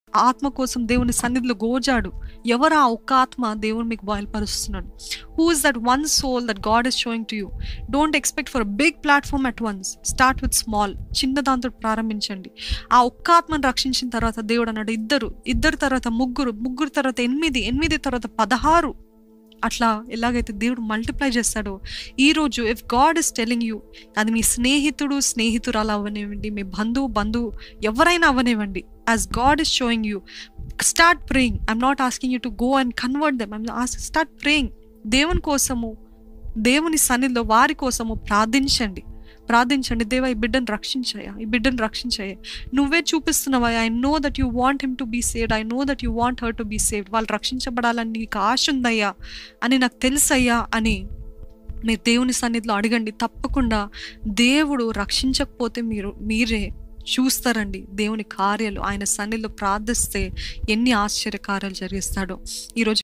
ఆత్మ కోసం దేవుని సన్నిధిలో గోజాడు ఎవరు ఆ ఒక్క ఆత్మ దేవుడు మీకు బయలుపరుస్తున్నాడు who is that one soul that God is showing to you don't expect for big platform at once start with small చిన్న దాంతో ప్రారంభించండి ఆ ఒక్క ఆత్మను రక్షించిన తర్వాత దేవుడు అన్నాడు ఇద్దరు ఇద్దరు తర్వాత ముగ్గురు ముగ్గురు తర్వాత ఎనిమిది ఎనిమిది తర్వాత పదహారు అట్లా ఎలాగైతే దేవుడు మల్టిప్లై చేస్తాడో ఈరోజు if God is telling you అది మీ స్నేహితుడు స్నేహితురాలు అవ్వనివ్వండి మీ బంధువు బంధువు ఎవరైనా అవ్వనివ్వండి as God is showing you start praying I'm not asking you to go and convert them I'm start praying దేవుని కోసము దేవుని సన్నిధిలో వారి కోసము ప్రార్థించండి ప్రార్థించండి దేవా ఈ బిడ్డను రక్షించాయా ఈ బిడ్డను రక్షించాయా నువ్వే చూపిస్తున్నావా I know that you want him to be saved I know that you want her to be saved వాళ్ళు రక్షించబడాలని నీకు ఆశ ఉందయ్యా అని నాకు తెలుసయ్యా అని మీరు దేవుని సన్నిధిలో అడగండి తప్పకుండా దేవుడు రక్షించకపోతే మీరు మీరే చూస్తారండి దేవుని కార్యాలు ఆయన సన్నిధిలో ప్రార్థిస్తే ఎన్ని ఆశ్చర్య కార్యాలు జరిగిస్తాడో ఈరోజు